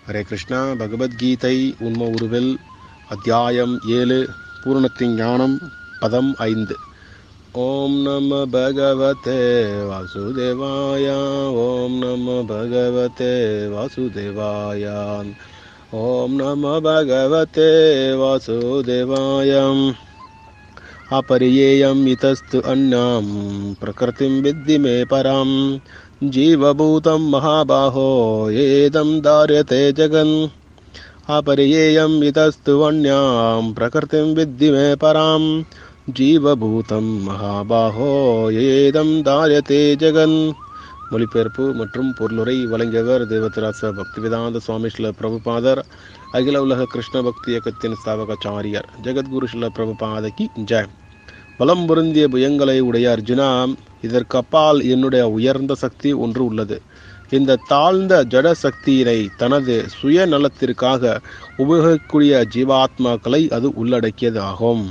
ஹரே கிருஷ்ணா பகவத்கீதை உண்ம உருவில் அத்தியாயம் ஏழு பூரணத்தின் ஞானம் பதம் ஐந்து ஓம் நம பகவதே வாசுதேவாய ஓம் நம பகவதே வாசுதேவாய ஓம் நம பகவதே வாசுதேவாயம் अपरियेयम् इतस्तु अन्याम् प्रकृतिं विद्धि मे पराम् जीवभूतं महाबाहो येदं धार्यते जगन् अपरियेयम् इतस्तु अन्यां प्रकृतिं विद्धि मे पराम् ஜீவபூதம் மகாபாஹோ ஏதம் தாரியத்தே ஜெகன் மொழிபெயர்ப்பு மற்றும் பொருளுரை வழங்கியவர் தேவத்திராச பக்திவேதாந்த சுவாமி ஸ்ல பிரபுபாதர் அகில உலக கிருஷ்ண பக்தி இயக்கத்தின் ஸ்தாபகாச்சாரியர் ஜெகத்குரு ஸ்ல பிரபுபாதகி ஜெய் பலம் பொருந்திய புயங்களை உடைய அர்ஜுனா இதற்கு அப்பால் என்னுடைய உயர்ந்த சக்தி ஒன்று உள்ளது இந்த தாழ்ந்த ஜட சக்தியினை தனது சுய நலத்திற்காக உபயோகிக்கக்கூடிய ஜீவாத்மாக்களை அது உள்ளடக்கியது ஆகும்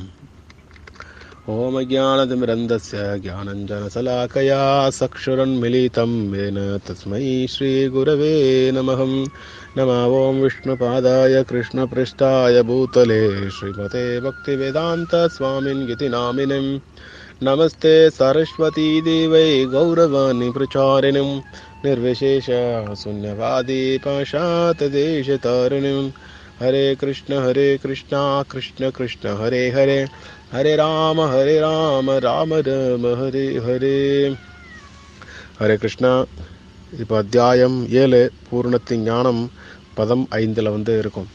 ॐ ज्ञानतिमिरन्दस्य ज्ञानञ्जनशलाकया चक्षुरन्मिलितं येन तस्मै श्रीगुरवे नमः नमः ॐ विष्णुपादाय कृष्णपृष्ठाय भूतले श्रीमते भक्तिवेदान्तस्वामिन् इति नामिनम् नमस्ते सरस्वतीदेवै गौरवाणि प्रचारिणीं निर्विशेष शून्यवादी पाशातदेशतारिणीं हरे कृष्ण हरे कृष्णा कृष्ण कृष्ण हरे हरे ஹரே ராம ஹரே ராம ராம ராம ஹரே ஹரே ஹரே கிருஷ்ணா இப்போ அத்தியாயம் ஏழு பூர்ணத்தின் ஞானம் பதம் ஐந்தில் வந்து இருக்கும்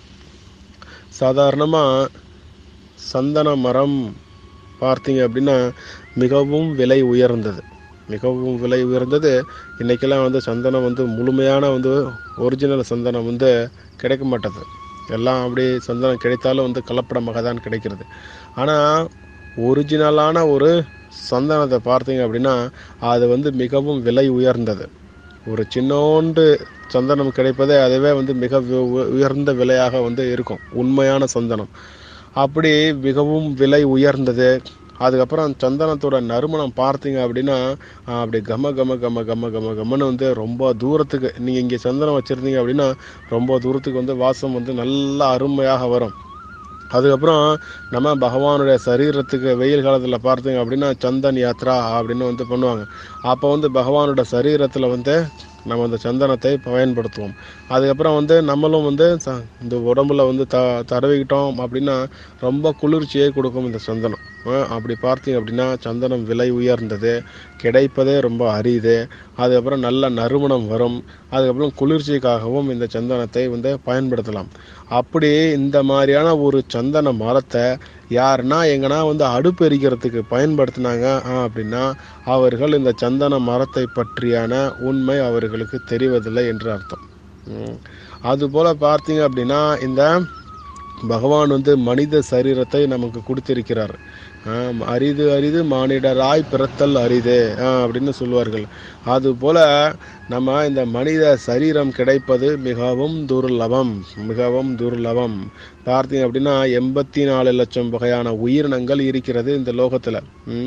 சாதாரணமாக சந்தன மரம் பார்த்தீங்க அப்படின்னா மிகவும் விலை உயர்ந்தது மிகவும் விலை உயர்ந்தது இன்றைக்கெல்லாம் வந்து சந்தனம் வந்து முழுமையான வந்து ஒரிஜினல் சந்தனம் வந்து கிடைக்க மாட்டது எல்லாம் அப்படி சந்தனம் கிடைத்தாலும் வந்து கலப்படமாக தான் கிடைக்கிறது ஆனால் ஒரிஜினலான ஒரு சந்தனத்தை பார்த்தீங்க அப்படின்னா அது வந்து மிகவும் விலை உயர்ந்தது ஒரு சின்னோண்டு சந்தனம் கிடைப்பதே அதுவே வந்து மிக உயர்ந்த விலையாக வந்து இருக்கும் உண்மையான சந்தனம் அப்படி மிகவும் விலை உயர்ந்தது அதுக்கப்புறம் சந்தனத்தோட நறுமணம் பார்த்தீங்க அப்படின்னா அப்படி கம கம கம கம கம கமன்னு வந்து ரொம்ப தூரத்துக்கு நீங்கள் இங்கே சந்தனம் வச்சுருந்தீங்க அப்படின்னா ரொம்ப தூரத்துக்கு வந்து வாசம் வந்து நல்லா அருமையாக வரும் அதுக்கப்புறம் நம்ம பகவானுடைய சரீரத்துக்கு வெயில் காலத்தில் பார்த்தீங்க அப்படின்னா சந்தன் யாத்ரா அப்படின்னு வந்து பண்ணுவாங்க அப்போ வந்து பகவானோட சரீரத்தில் வந்து நம்ம அந்த சந்தனத்தை பயன்படுத்துவோம் அதுக்கப்புறம் வந்து நம்மளும் வந்து இந்த உடம்புல வந்து த தடவிக்கிட்டோம் அப்படின்னா ரொம்ப குளிர்ச்சியை கொடுக்கும் இந்த சந்தனம் அப்படி பார்த்தீங்க அப்படின்னா சந்தனம் விலை உயர்ந்தது கிடைப்பதே ரொம்ப அரிது அதுக்கப்புறம் நல்ல நறுமணம் வரும் அதுக்கப்புறம் குளிர்ச்சிக்காகவும் இந்த சந்தனத்தை வந்து பயன்படுத்தலாம் அப்படி இந்த மாதிரியான ஒரு சந்தன மரத்தை யாருன்னா எங்கன்னா வந்து அடுப்பு எரிக்கிறதுக்கு பயன்படுத்தினாங்க அப்படின்னா அவர்கள் இந்த சந்தன மரத்தை பற்றியான உண்மை அவர்களுக்கு தெரிவதில்லை என்று அர்த்தம் அதுபோல் பார்த்தீங்க அப்படின்னா இந்த பகவான் வந்து மனித சரீரத்தை நமக்கு கொடுத்திருக்கிறார் அரிது அரிது மானிடராய் பிறத்தல் அரிது அப்படின்னு சொல்லுவார்கள் அதுபோல நம்ம இந்த மனித சரீரம் கிடைப்பது மிகவும் துர்லபம் மிகவும் துர்லபம் பார்த்தீங்க அப்படின்னா எண்பத்தி நாலு லட்சம் வகையான உயிரினங்கள் இருக்கிறது இந்த லோகத்தில்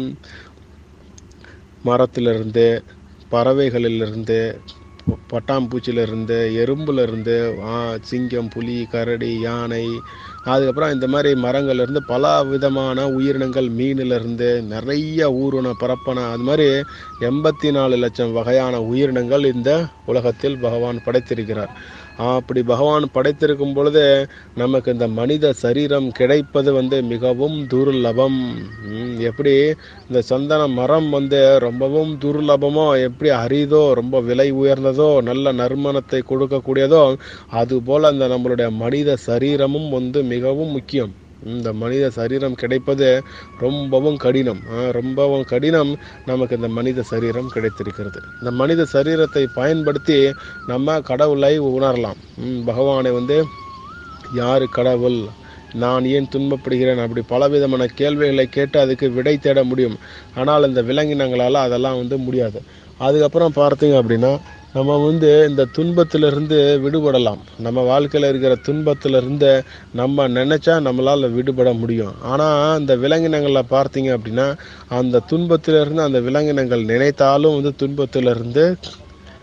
மரத்திலிருந்து பறவைகளிலிருந்து பட்டாம்பூச்சியிலிருந்து எறும்புலேருந்து சிங்கம் புலி கரடி யானை அதுக்கப்புறம் இந்த மாதிரி மரங்கள்லேருந்து பல விதமான உயிரினங்கள் மீனிலிருந்து நிறைய ஊர்வன பரப்பன அது மாதிரி எண்பத்தி நாலு லட்சம் வகையான உயிரினங்கள் இந்த உலகத்தில் பகவான் படைத்திருக்கிறார் அப்படி பகவான் படைத்திருக்கும் பொழுது நமக்கு இந்த மனித சரீரம் கிடைப்பது வந்து மிகவும் துர்லபம் எப்படி இந்த சந்தன மரம் வந்து ரொம்பவும் துர்லபமோ எப்படி அரிதோ ரொம்ப விலை உயர்ந்ததோ நல்ல நறுமணத்தை கொடுக்கக்கூடியதோ அதுபோல் அந்த நம்மளுடைய மனித சரீரமும் வந்து மிகவும் முக்கியம் இந்த மனித சரீரம் கிடைப்பது ரொம்பவும் கடினம் ரொம்பவும் கடினம் நமக்கு இந்த மனித சரீரம் கிடைத்திருக்கிறது இந்த மனித சரீரத்தை பயன்படுத்தி நம்ம கடவுளை உணரலாம் பகவானை வந்து யார் கடவுள் நான் ஏன் துன்பப்படுகிறேன் அப்படி பலவிதமான கேள்விகளை கேட்டு அதுக்கு விடை தேட முடியும் ஆனால் இந்த விலங்கினங்களால் அதெல்லாம் வந்து முடியாது அதுக்கப்புறம் பார்த்தீங்க அப்படின்னா நம்ம வந்து இந்த துன்பத்திலிருந்து விடுபடலாம் நம்ம வாழ்க்கையில் இருக்கிற துன்பத்திலிருந்து நம்ம நினச்சா நம்மளால் விடுபட முடியும் ஆனால் இந்த விலங்கினங்களை பார்த்தீங்க அப்படின்னா அந்த துன்பத்திலிருந்து அந்த விலங்கினங்கள் நினைத்தாலும் வந்து துன்பத்திலிருந்து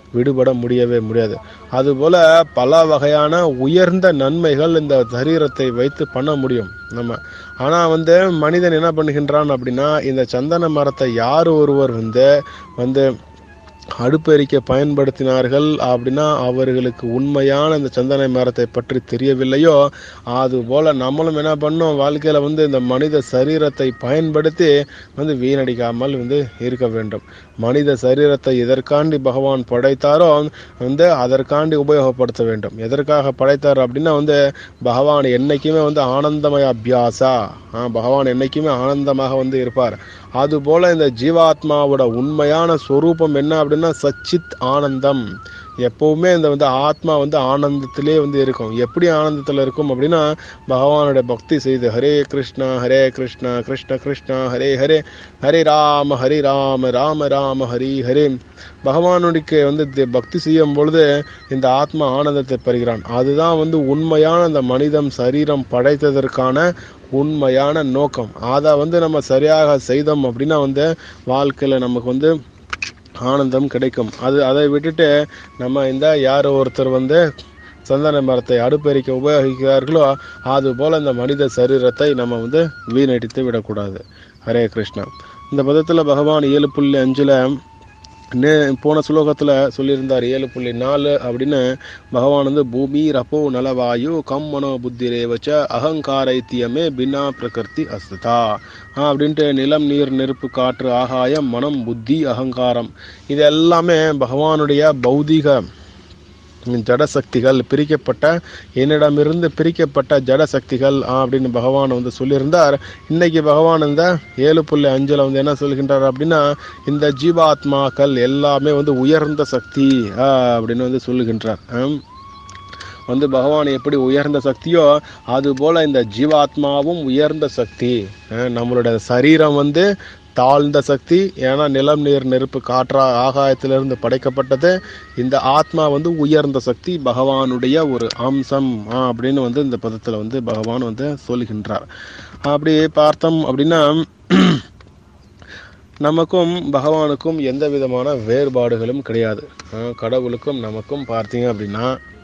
விடுபட முடியவே முடியாது அதுபோல பல வகையான உயர்ந்த நன்மைகள் இந்த சரீரத்தை வைத்து பண்ண முடியும் நம்ம ஆனால் வந்து மனிதன் என்ன பண்ணுகின்றான் அப்படின்னா இந்த சந்தன மரத்தை யார் ஒருவர் வந்து வந்து அடுப்பெரிக்க பயன்படுத்தினார்கள் அப்படின்னா அவர்களுக்கு உண்மையான இந்த சந்தன மரத்தை பற்றி தெரியவில்லையோ அது போல நம்மளும் என்ன பண்ணோம் வாழ்க்கையில வந்து இந்த மனித சரீரத்தை பயன்படுத்தி வந்து வீணடிக்காமல் வந்து இருக்க வேண்டும் மனித சரீரத்தை எதற்காண்டி பகவான் படைத்தாரோ வந்து அதற்காண்டி உபயோகப்படுத்த வேண்டும் எதற்காக படைத்தார் அப்படின்னா வந்து பகவான் என்னைக்குமே வந்து ஆனந்தமய அபியாசா ஆ, பகவான் என்னைக்குமே ஆனந்தமாக வந்து இருப்பார் அதுபோல இந்த ஜீவாத்மாவோட உண்மையான ஸ்வரூபம் என்ன அப்படின்னா சச்சித் ஆனந்தம் எப்பவுமே இந்த வந்து ஆத்மா வந்து ஆனந்தத்திலே வந்து இருக்கும் எப்படி ஆனந்தத்தில் இருக்கும் அப்படின்னா பகவானுடைய பக்தி செய்து ஹரே கிருஷ்ணா ஹரே கிருஷ்ணா கிருஷ்ண கிருஷ்ணா ஹரே ஹரே ஹரே ராம ஹரி ராம ராம ராம ஹரி ஹரே பகவானுடைய வந்து தி- பக்தி செய்யும் பொழுது இந்த ஆத்மா ஆனந்தத்தை பெறுகிறான் அதுதான் வந்து உண்மையான அந்த மனிதம் சரீரம் படைத்ததற்கான உண்மையான நோக்கம் அதை வந்து நம்ம சரியாக செய்தோம் அப்படின்னா வந்து வாழ்க்கையில் நமக்கு வந்து ஆனந்தம் கிடைக்கும் அது அதை விட்டுட்டு நம்ம இந்த யார் ஒருத்தர் வந்து சந்தன மரத்தை அடுப்பெரிக்க உபயோகிக்கிறார்களோ அது போல இந்த மனித சரீரத்தை நம்ம வந்து வீணடித்து விடக்கூடாது ஹரே கிருஷ்ணா இந்த பதத்தில் பகவான் ஏழு புள்ளி அஞ்சில் நே போன ஸ்லோகத்தில் சொல்லியிருந்தார் ஏழு புள்ளி நாலு அப்படின்னு பகவான் வந்து பூமி ரப்போ நலவாயு கம் மனோ புத்தி ரேவச்ச அகங்காரைத்தியமே பின்னா பிரகிருதி அஸ்தா அப்படின்ட்டு நிலம் நீர் நெருப்பு காற்று ஆகாயம் மனம் புத்தி அகங்காரம் இது எல்லாமே பகவானுடைய பௌதிக ஜட சக்திகள் பிரிக்கப்பட்ட என்னிடமிருந்து பிரிக்கப்பட்ட ஜட சக்திகள் ஆ, அப்படின்னு பகவான் வந்து சொல்லியிருந்தார் இன்னைக்கு பகவான் இந்த ஏழு புள்ளி அஞ்சுல வந்து என்ன சொல்கின்றார் அப்படின்னா இந்த ஜீவாத்மாக்கள் எல்லாமே வந்து உயர்ந்த சக்தி ஆ, அப்படின்னு வந்து சொல்லுகின்றார் ஆம். வந்து பகவான் எப்படி உயர்ந்த சக்தியோ அது போல இந்த ஜீவாத்மாவும் உயர்ந்த சக்தி அஹ் நம்மளோட சரீரம் வந்து தாழ்ந்த சக்தி ஏன்னா நிலம் நீர் நெருப்பு காற்றா ஆகாயத்திலிருந்து படைக்கப்பட்டது இந்த ஆத்மா வந்து உயர்ந்த சக்தி பகவானுடைய ஒரு அம்சம் ஆஹ் அப்படின்னு வந்து இந்த பதத்தில் வந்து பகவான் வந்து சொல்கின்றார் அப்படி பார்த்தோம் அப்படின்னா நமக்கும் பகவானுக்கும் எந்த விதமான வேறுபாடுகளும் கிடையாது அஹ் கடவுளுக்கும் நமக்கும் பார்த்தீங்க அப்படின்னா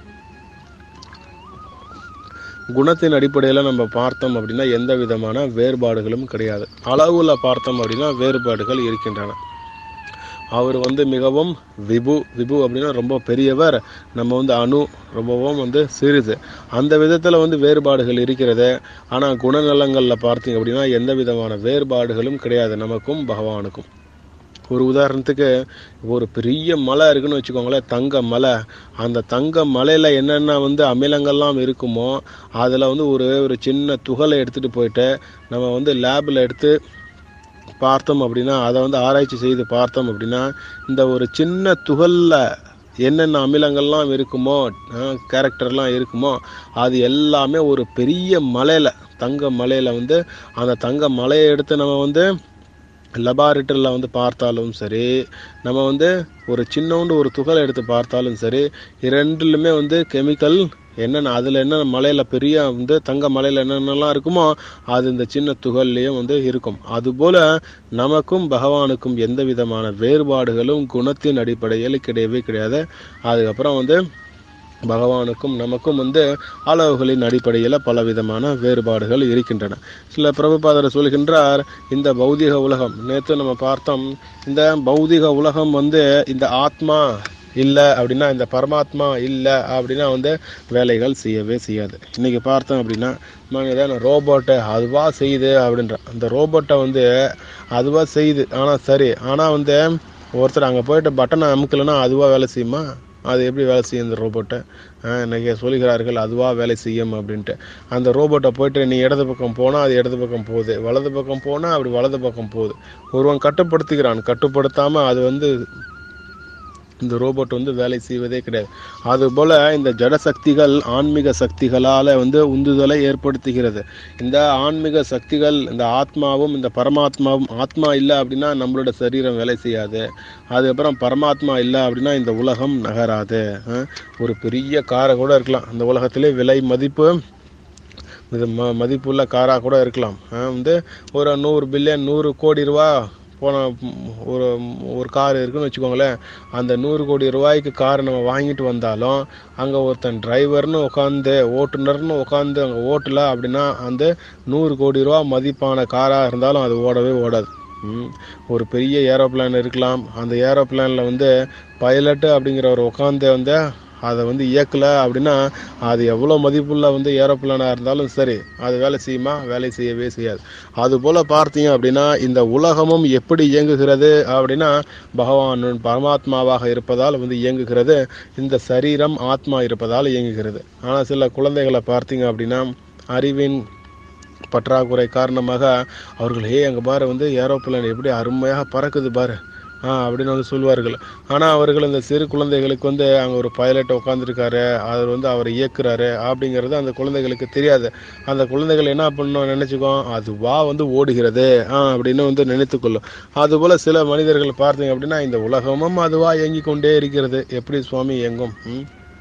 குணத்தின் அடிப்படையில் நம்ம பார்த்தோம் அப்படின்னா எந்த விதமான வேறுபாடுகளும் கிடையாது அளவுல பார்த்தோம் அப்படின்னா வேறுபாடுகள் இருக்கின்றன அவர் வந்து மிகவும் விபு விபு அப்படின்னா ரொம்ப பெரியவர் நம்ம வந்து அணு ரொம்பவும் வந்து சிறிது அந்த விதத்தில் வந்து வேறுபாடுகள் இருக்கிறது ஆனால் குணநலங்களில் பார்த்தீங்க அப்படின்னா எந்த விதமான வேறுபாடுகளும் கிடையாது நமக்கும் பகவானுக்கும் ஒரு உதாரணத்துக்கு ஒரு பெரிய மலை இருக்குன்னு வச்சுக்கோங்களேன் தங்க மலை அந்த தங்க மலையில் என்னென்ன வந்து அமிலங்கள்லாம் இருக்குமோ அதில் வந்து ஒரு ஒரு சின்ன துகளை எடுத்துகிட்டு போயிட்டு நம்ம வந்து லேபில் எடுத்து பார்த்தோம் அப்படின்னா அதை வந்து ஆராய்ச்சி செய்து பார்த்தோம் அப்படின்னா இந்த ஒரு சின்ன துகளில் என்னென்ன அமிலங்கள்லாம் இருக்குமோ கேரக்டர்லாம் இருக்குமோ அது எல்லாமே ஒரு பெரிய மலையில் தங்க மலையில் வந்து அந்த தங்க மலையை எடுத்து நம்ம வந்து லெபார்ட்டரியில் வந்து பார்த்தாலும் சரி நம்ம வந்து ஒரு சின்னோண்டு ஒரு துகளை எடுத்து பார்த்தாலும் சரி இரண்டுலுமே வந்து கெமிக்கல் என்னென்ன அதில் என்னென்ன மலையில் பெரிய வந்து தங்க மலையில் என்னென்னலாம் இருக்குமோ அது இந்த சின்ன துகள்லேயும் வந்து இருக்கும் அதுபோல் நமக்கும் பகவானுக்கும் எந்த விதமான வேறுபாடுகளும் குணத்தின் அடிப்படையில் கிடையவே கிடையாது அதுக்கப்புறம் வந்து பகவானுக்கும் நமக்கும் வந்து அளவுகளின் அடிப்படையில் பலவிதமான வேறுபாடுகள் இருக்கின்றன சில பிரபுபாதர் சொல்கின்றார் இந்த பௌதிக உலகம் நேற்று நம்ம பார்த்தோம் இந்த பௌதிக உலகம் வந்து இந்த ஆத்மா இல்லை அப்படின்னா இந்த பரமாத்மா இல்லை அப்படின்னா வந்து வேலைகள் செய்யவே செய்யாது இன்னைக்கு பார்த்தோம் அப்படின்னா மனிதன் ரோபோட்டை அதுவாக செய்யுது அப்படின்ற அந்த ரோபோட்டை வந்து அதுவாக செய்யுது ஆனால் சரி ஆனால் வந்து ஒருத்தர் அங்கே போயிட்டு பட்டனை அமுக்கலைன்னா அதுவாக வேலை செய்யுமா அது எப்படி வேலை செய்யும் இந்த ரோபோட்டை இன்னைக்கு சொல்கிறார்கள் அதுவாக வேலை செய்யும் அப்படின்ட்டு அந்த ரோபோட்டை போயிட்டு நீ இடது பக்கம் போனால் அது இடது பக்கம் போகுது வலது பக்கம் போனால் அப்படி வலது பக்கம் போகுது ஒருவன் கட்டுப்படுத்துகிறான் கட்டுப்படுத்தாமல் அது வந்து இந்த ரோபோட் வந்து வேலை செய்வதே கிடையாது அதுபோல் இந்த ஜட சக்திகள் ஆன்மீக சக்திகளால் வந்து உந்துதலை ஏற்படுத்துகிறது இந்த ஆன்மீக சக்திகள் இந்த ஆத்மாவும் இந்த பரமாத்மாவும் ஆத்மா இல்லை அப்படின்னா நம்மளோட சரீரம் வேலை செய்யாது அதுக்கப்புறம் பரமாத்மா இல்லை அப்படின்னா இந்த உலகம் நகராது அஹ் ஒரு பெரிய காரை கூட இருக்கலாம் அந்த உலகத்திலே விலை மதிப்பு இது ம மதிப்புள்ள காராக கூட இருக்கலாம் அஹ் வந்து ஒரு நூறு பில்லியன் நூறு கோடி ரூபா போன ம், ஒரு ஒரு கார் இருக்குன்னு வச்சுக்கோங்களேன் அந்த நூறு கோடி ரூபாய்க்கு காரை நம்ம வாங்கிட்டு வந்தாலும் அங்கே ஒருத்தன் டிரைவர்னு உட்காந்து ஓட்டுநர்னு உட்காந்து அங்கே ஓட்டல அப்படின்னா அந்த நூறு கோடி ரூபா மதிப்பான காராக இருந்தாலும் அது ஓடவே ஓடாது ம். ஒரு பெரிய ஏரோப்ளேன் இருக்கலாம் அந்த ஏரோப்ளேனில் வந்து பைலட்டு அப்படிங்கிறவர் உட்காந்து வந்து அதை வந்து இயக்கல அப்படின்னா அது எவ்வளோ மதிப்புள்ள வந்து ஏரோப்ளேனாக இருந்தாலும் சரி அது வேலை செய்யுமா வேலை செய்யவே செய்யாது அதுபோல் பார்த்தீங்க அப்படின்னா இந்த உலகமும் எப்படி இயங்குகிறது அப்படின்னா பகவான் பரமாத்மாவாக இருப்பதால் வந்து இயங்குகிறது இந்த சரீரம் ஆத்மா இருப்பதால் இயங்குகிறது ஆனால் சில குழந்தைகளை பார்த்தீங்க அப்படின்னா அறிவின் பற்றாக்குறை காரணமாக அவர்கள் ஏ அங்கே பாரு வந்து ஏரோப்ளேன் எப்படி அருமையாக பறக்குது பாரு ஆ அப்படின்னு வந்து சொல்லுவார்கள் ஆனால் அவர்கள் இந்த சிறு குழந்தைகளுக்கு வந்து அங்கே ஒரு பைலட் உட்காந்துருக்காரு அவர் வந்து அவர் இயக்குறாரு அப்படிங்கிறது அந்த குழந்தைகளுக்கு தெரியாது அந்த குழந்தைகள் என்ன பண்ணணும் நினச்சிக்கோ அதுவா வந்து ஓடுகிறது ஆ அப்படின்னு வந்து நினைத்துக்கொள்ளும் அதுபோல் சில மனிதர்கள் பார்த்தீங்க அப்படின்னா இந்த உலகமும் அதுவா இயங்கிக் கொண்டே இருக்கிறது எப்படி சுவாமி இயங்கும் ம்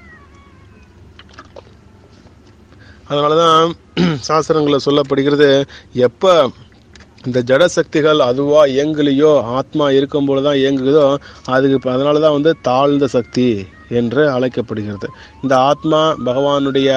அதனால தான் சாஸ்திரங்களில் சொல்லப்படுகிறது எப்போ இந்த ஜட சக்திகள் அதுவா இயங்கலையோ ஆத்மா இருக்கும்போது தான் இயங்குதோ அதுக்கு இப்ப அதனால தான் வந்து தாழ்ந்த சக்தி என்று அழைக்கப்படுகிறது இந்த ஆத்மா பகவானுடைய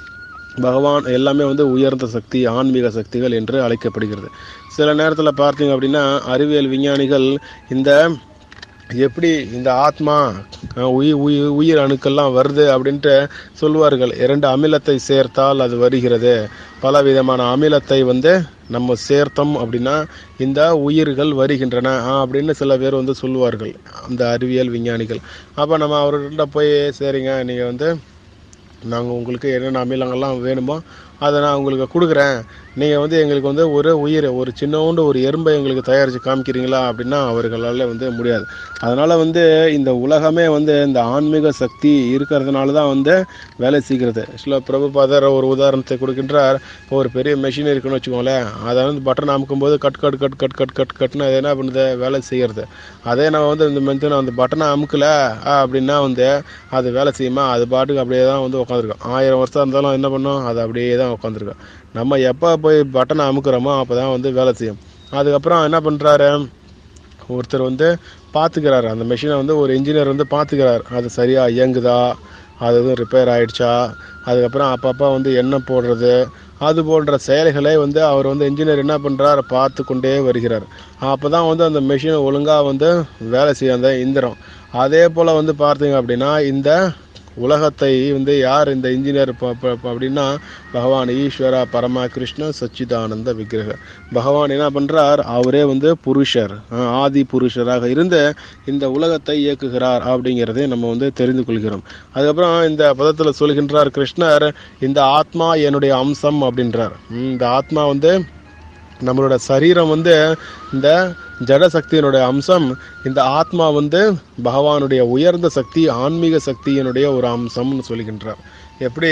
பகவான் எல்லாமே வந்து உயர்ந்த சக்தி ஆன்மீக சக்திகள் என்று அழைக்கப்படுகிறது சில நேரத்தில் பார்த்தீங்க அப்படின்னா அறிவியல் விஞ்ஞானிகள் இந்த எப்படி இந்த ஆத்மா அஹ், உயிர் உயிர் உயிர் அணுக்கள்லாம் வருது அப்படின்ட்டு சொல்லுவார்கள் இரண்டு அமிலத்தை சேர்த்தால் அது வருகிறது பல விதமான அமிலத்தை வந்து நம்ம சேர்த்தோம் அப்படின்னா இந்த உயிர்கள் வருகின்றன ஆ, அப்படின்னு சில பேர் வந்து சொல்லுவார்கள் அந்த அறிவியல் விஞ்ஞானிகள் அப்போ நம்ம அவர்கிட்ட போய் சரிங்க நீங்கள் வந்து நாங்கள் உங்களுக்கு என்னென்ன அமிலங்கள்லாம் வேணுமோ அதை நான் உங்களுக்கு கொடுக்குறேன் நீங்கள் வந்து எங்களுக்கு வந்து ஒரு உயிர் ஒரு சின்னோண்டு ஒரு எறும்பை எங்களுக்கு தயாரித்து காமிக்கிறீங்களா அப்படின்னா அவர்களால் வந்து முடியாது அதனால் வந்து இந்த உலகமே வந்து இந்த ஆன்மீக சக்தி இருக்கிறதுனால தான் வந்து வேலை செய்கிறது சில பிரபுபாதர் ஒரு உதாரணத்தை கொடுக்கின்றார் இப்போ ஒரு பெரிய மெஷின் இருக்குன்னு வச்சுக்கோங்களேன் அதை வந்து பட்டன் அமுக்கும்போது cut cut cut cut cut cut கட்னு அது என்ன பண்ணுது வேலை செய்கிறது அதே நம்ம வந்து இந்த மென்த்து அந்த பட்டனை அமுக்கல ஆ, அப்படின்னா வந்து அது வேலை செய்யுமா அது பாட்டுக்கு அப்படியே தான் வந்து உட்காந்துருக்கும் ஆயிரம் வருஷம் இருந்தாலும் என்ன பண்ணும் அது அப்படியே தான் உட்காந்துருக்கும் நம்ம எப்போ போய் பட்டனை அமுக்குறோமோ அப்போ தான் வந்து வேலை செய்யும் அதுக்கப்புறம் என்ன பண்ணுறாரு ஒருத்தர் வந்து பார்த்துக்கிறாரு அந்த மெஷினை வந்து ஒரு இன்ஜினியர் வந்து பார்த்துக்கிறார் அது சரியாக இயங்குதா அது எதுவும் ரிப்பேர் ஆயிடுச்சா அதுக்கப்புறம் அப்பப்போ வந்து எண்ணெய் போடுறது அது போன்ற செயல்களை வந்து அவர் வந்து இன்ஜினியர் என்ன பண்ணுறாரு பார்த்து கொண்டே வருகிறார் அப்போ தான் வந்து அந்த மெஷின் ஒழுங்காக வந்து வேலை செய்யும் அந்த இயந்திரம் அதே போல் வந்து பார்த்தீங்க அப்படின்னா இந்த உலகத்தை வந்து யார் இந்த இன்ஜினியர் ப- ப- ப- அப்படின்னா பகவான் ஈஸ்வரா பரமா கிருஷ்ண சச்சிதானந்த விக்கிரக பகவான் என்ன பண்றார் அவரே வந்து புருஷர் அஹ், ஆதி புருஷராக இருந்து இந்த உலகத்தை இயக்குகிறார் அப்படிங்கிறதை நம்ம வந்து தெரிந்து கொள்கிறோம் அதுக்கப்புறம் இந்த பதத்தில் சொல்கின்றார் கிருஷ்ணர் இந்த ஆத்மா என்னுடைய அம்சம் அப்படின்றார் உம், இந்த ஆத்மா வந்து நம்மளோட சரீரம் வந்து இந்த ஜட சக்தியினுடைய அம்சம் இந்த ஆத்மா வந்து பகவானுடைய உயர்ந்த சக்தி ஆன்மீக சக்தியினுடைய ஒரு அம்சம்னு சொல்கின்றார் எப்படி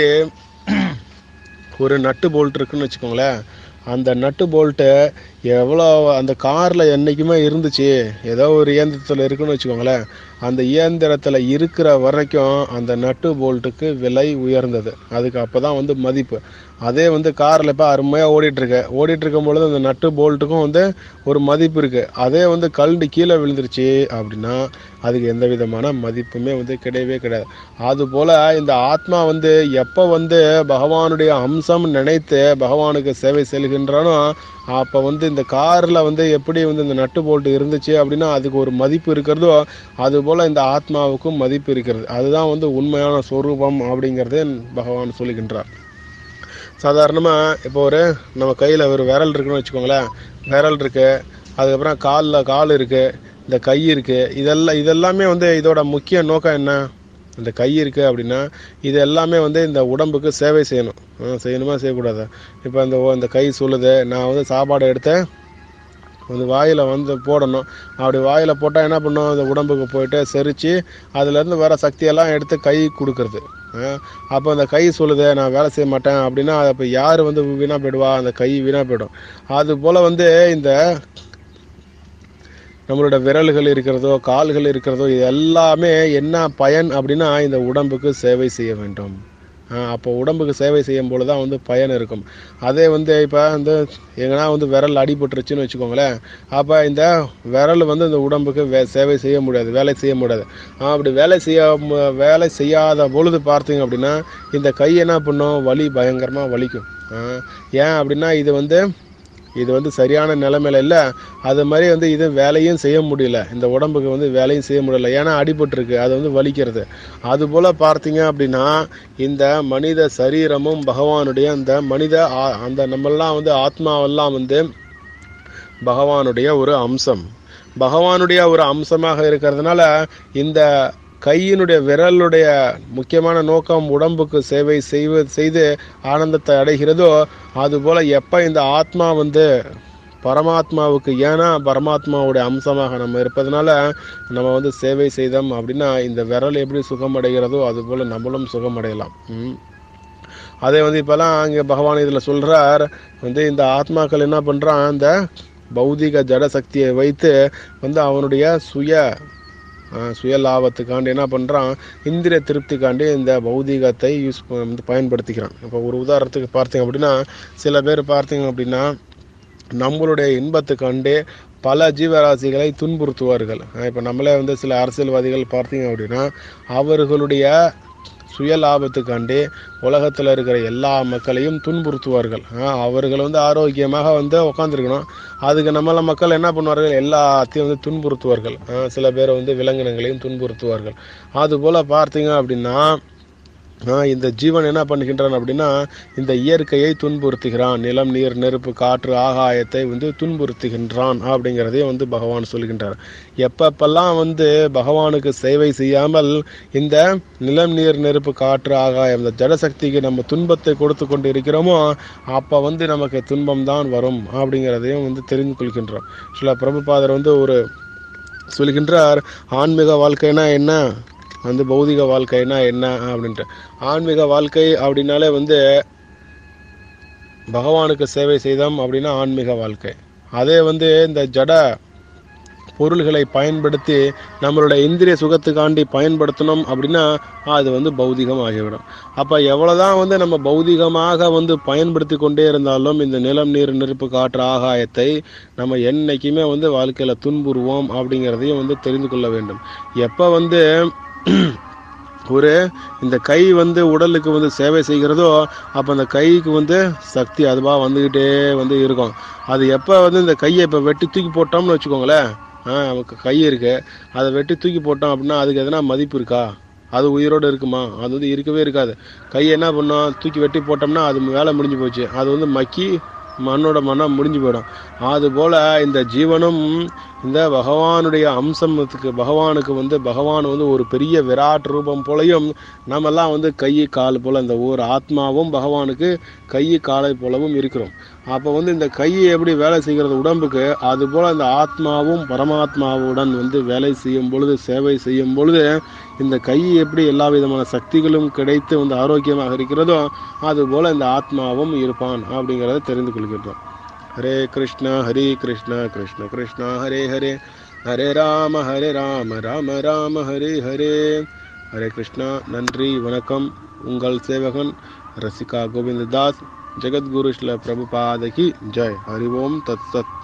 ஒரு நட்டு போல்ட் இருக்குன்னு வச்சுக்கோங்களேன் அந்த நட்டு போல்ட்டு எவ்வளோ அந்த காரில் என்றைக்குமே இருந்துச்சு ஏதோ ஒரு இயந்திரத்தில் இருக்குன்னு வச்சுக்கோங்களேன் அந்த இயந்திரத்தில் இருக்கிற வரைக்கும் அந்த நட்டு போல்ட்டுக்கு விலை உயர்ந்தது அதுக்கு அப்போ தான் வந்து மதிப்பு அதே வந்து காரில் இப்போ அருமையாக ஓடிட்டுருக்கு ஓடிட்டு இருக்கும் பொழுது அந்த நட்டு போல்ட்டுக்கும் வந்து ஒரு மதிப்பு இருக்குது அதே வந்து கழண்டு கீழே விழுந்துருச்சு அப்படின்னா அதுக்கு எந்த விதமான மதிப்புமே வந்து கிடையவே கிடையாது அதுபோல் இந்த ஆத்மா வந்து எப்போ வந்து பகவானுடைய அம்சம் நினைத்து பகவானுக்கு சேவை செல்கின்றானோ அப்போ வந்து இந்த காரில் வந்து எப்படி வந்து இந்த நட்டு போல்ட்டு இருந்துச்சு அப்படின்னா அதுக்கு ஒரு மதிப்பு இருக்கிறதோ அதுபோல் இந்த ஆத்மாவுக்கும் மதிப்பு இருக்கிறது அதுதான் வந்து உண்மையான சொரூபம் அப்படிங்கிறதே பகவான் சொல்லுகின்றார் சாதாரணமாக இப்போ ஒரு நம்ம கையில் ஒரு விரல் இருக்குன்னு வச்சுக்கோங்களேன் விரல் இருக்கு அதுக்கப்புறம் காலில் கால் இருக்கு இந்த கை இருக்கு இதெல்லாம் இதெல்லாமே வந்து இதோட முக்கிய நோக்கம் என்ன இந்த கை இருக்கு அப்படின்னா இது எல்லாமே வந்து இந்த உடம்புக்கு சேவை செய்யணும் ஆ, செய்யணுமா செய்யக்கூடாதா இப்போ இந்த ஓ- இந்த கை சொல்லுது நான் வந்து சாப்பாடு எடுத்தேன் வந்து வாயில் வந்து போடணும் அப்படி வாயில் போட்டால் என்ன பண்ணும் அந்த உடம்புக்கு போயிட்டு செரித்து அதுலேருந்து வர சக்தியெல்லாம் எடுத்து கை கொடுக்கறது அப்போ அந்த கை சொல்லுது நான் வேலை செய்ய மாட்டேன் அப்படின்னா அப்போ யார் வந்து வீணாக போயிடுவா அந்த கை வீணாக போயிடும் அது போல் வந்து இந்த நம்மளோட விரல்கள் இருக்கிறதோ கால்கள் இருக்கிறதோ இது எல்லாமே என்ன பயன் அப்படின்னா இந்த உடம்புக்கு சேவை செய்ய வேண்டும் ஆஹ் அப்போ உடம்புக்கு சேவை செய்யும் பொழுது தான் வந்து பயன் இருக்கும் அதே வந்து இப்போ வந்து எங்கன்னா வந்து விரல் அடிபட்டுருச்சுன்னு வச்சுக்கோங்களேன் அப்போ இந்த விரல் வந்து இந்த உடம்புக்கு வே சேவை செய்ய முடியாது வேலை செய்ய முடியாது ஆஹ் அப்படி வேலை செய்ய மு- வேலை செய்யாத பொழுது பார்த்தீங்க அப்படின்னா இந்த கை என்ன பண்ணும் வலி பயங்கரமாக வலிக்கும் ஆஹ் ஏன் அப்படின்னா இது வந்து இது வந்து சரியான நிலைமையில இல்லை அது மாதிரி வந்து இது வேலையும் செய்ய முடியல இந்த உடம்புக்கு வந்து வேலையும் செய்ய முடியல ஏன்னா அடிபட்டிருக்கு அது வந்து வலிக்கிறது அதுபோல் பார்த்தீங்க அப்படின்னா இந்த மனித சரீரமும் பகவானுடைய அந்த மனித ஆ- அந்த நம்மெல்லாம் வந்து ஆத்மாவெல்லாம் வந்து பகவானுடைய ஒரு அம்சம் பகவானுடைய ஒரு அம்சமாக இருக்கிறதுனால இந்த கையினுடைய விரலுடைய முக்கியமான நோக்கம் உடம்புக்கு சேவை செய்வ செய்து ஆனந்தத்தை அடைகிறதோ அதுபோல எப்ப இந்த ஆத்மா வந்து பரமாத்மாவுக்கு ஏன்னா பரமாத்மாவுடைய அம்சமாக நம்ம இருப்பதனால நம்ம வந்து சேவை செய்தோம் அப்படின்னா இந்த விரல் எப்படி சுகம் அடைகிறதோ அதுபோல நம்மளும் சுகம் அடையலாம் ம். அதே வந்து இப்போல்லாம் இங்கே பகவான் இதில் சொல்கிறார் வந்து இந்த ஆத்மாக்கள் என்ன பண்ணுறான் இந்த பௌதிக ஜட சக்தியை வைத்து வந்து அவனுடைய சுய அஹ், சுய லாபத்துக்காண்டி என்ன பண்ணுறான் இந்திரிய திருப்திக்காண்டி இந்த பௌதிகத்தை யூஸ் வந்து பயன்படுத்திக்கிறான் இப்போ ஒரு உதாரணத்துக்கு பார்த்தீங்க அப்படின்னா சில பேர் பார்த்தீங்க அப்படின்னா நம்மளுடைய இன்பத்துக்காண்டே பல ஜீவராசிகளை துன்புறுத்துவார்கள் இப்போ நம்மளே வந்து சில அரசியல்வாதிகள் பார்த்தீங்க அப்படின்னா அவர்களுடைய சுய லாபத்துக்காண்டி உலகத்தில் இருக்கிற எல்லா மக்களையும் துன்புறுத்துவார்கள் ஆஹ் அவர்கள் வந்து ஆரோக்கியமாக வந்து உட்காந்துருக்கணும் அதுக்கு நம்மள மக்கள் என்ன பண்ணுவார்கள் எல்லாத்தையும் வந்து துன்புறுத்துவார்கள் ஆஹ் சில பேர் வந்து விலங்கினங்களையும் துன்புறுத்துவார்கள் அதுபோல் பார்த்தீங்க அப்படின்னா ஆஹ் இந்த ஜீவன் என்ன பண்ணுகின்றான் அப்படின்னா இந்த இயற்கையை துன்புறுத்துகிறான் நிலம் நீர் நெருப்பு காற்று ஆகாயத்தை வந்து துன்புறுத்துகின்றான் அப்படிங்கிறதையும் வந்து பகவான் சொல்கின்றார் எப்பப்பெல்லாம் வந்து பகவானுக்கு சேவை செய்யாமல் இந்த நிலம் நீர் நெருப்பு காற்று ஆகாயம் இந்த ஜடசக்திக்கு நம்ம துன்பத்தை கொடுத்து கொண்டு இருக்கிறோமோ அப்போ வந்து நமக்கு துன்பம் தான் வரும் அப்படிங்கிறதையும் வந்து தெரிந்து கொள்கின்றோம் சில பிரபுபாதர் வந்து ஒரு சொல்கின்றார் ஆன்மீக வாழ்க்கைனா என்ன வந்து பௌதிக வாழ்க்கைனா என்ன அப்படின்ட்டு ஆன்மீக வாழ்க்கை அப்படின்னாலே வந்து பகவானுக்கு சேவை செய்தோம் அப்படின்னா ஆன்மீக வாழ்க்கை அதே வந்து இந்த ஜட பொருள்களை பயன்படுத்தி நம்மளுடைய இந்திரிய சுகத்துக்காண்டி பயன்படுத்தணும் அப்படின்னா அது வந்து பௌதிகம் ஆகிவிடும் அப்போ எவ்வளோதான் வந்து நம்ம பௌதிகமாக வந்து பயன்படுத்தி கொண்டே இருந்தாலும் இந்த நிலம் நீர் நெருப்பு காற்று ஆகாயத்தை நம்ம என்னைக்குமே வந்து வாழ்க்கையில் துன்புறுவோம் அப்படிங்கிறதையும் வந்து தெரிந்து கொள்ள வேண்டும் எப்போ வந்து ஒரு இந்த கை வந்து உடலுக்கு வந்து சேவை செய்கிறதோ அப்போ அந்த கைக்கு வந்து சக்தி அதுவாக வந்துக்கிட்டே வந்து இருக்கும் அது எப்போ வந்து இந்த கையை இப்போ வெட்டி தூக்கி போட்டோம்னு வச்சுக்கோங்களேன் ஆ நமக்கு கை இருக்கு அதை வெட்டி தூக்கி போட்டோம் அப்படின்னா அதுக்கு எதனா மதிப்பு இருக்கா அது உயிரோடு இருக்குமா அது வந்து இருக்கவே இருக்காது கை என்ன பண்ணோம் தூக்கி வெட்டி போட்டோம்னா அது வேலை முடிஞ்சு போச்சு அது வந்து மக்கி மண்ணோட மண்ணா முடிஞ்சு போயிடும் அதுபோல இந்த ஜீவனும் இந்த பகவானுடைய அம்சத்துக்கு பகவானுக்கு வந்து பகவான் வந்து ஒரு பெரிய விராட் ரூபம் போலையும் நம்மெல்லாம் வந்து கை கால் போல இந்த ஒரு ஆத்மாவும் பகவானுக்கு கை காலை போலவும் இருக்கிறோம் அப்போ வந்து இந்த கை எப்படி வேலை செய்கிறது உடம்புக்கு அதுபோல் இந்த ஆத்மாவும் பரமாத்மாவுடன் வந்து வேலை செய்யும் பொழுது சேவை செய்யும் பொழுது இந்த கை எப்படி எல்லா விதமான சக்திகளும் கிடைத்து வந்து ஆரோக்கியமாக இருக்கிறதோ அதுபோல் இந்த ஆத்மாவும் இருப்பான் அப்படிங்கிறத தெரிந்து கொள்கின்றோம் ஹரே கிருஷ்ணா ஹரே கிருஷ்ணா கிருஷ்ண கிருஷ்ணா ஹரே ஹரே ஹரே ராம ஹரே ராம ராம ராம ஹரே ஹரே ஹரே கிருஷ்ணா நன்றி வணக்கம் உங்கள் சேவகன் ரசிகா கோவிந்ததாஸ் ஜெகத்குரு ஸ்ல பிரபுபாதகி ஜெய் ஹரி ஓம் தத் சத்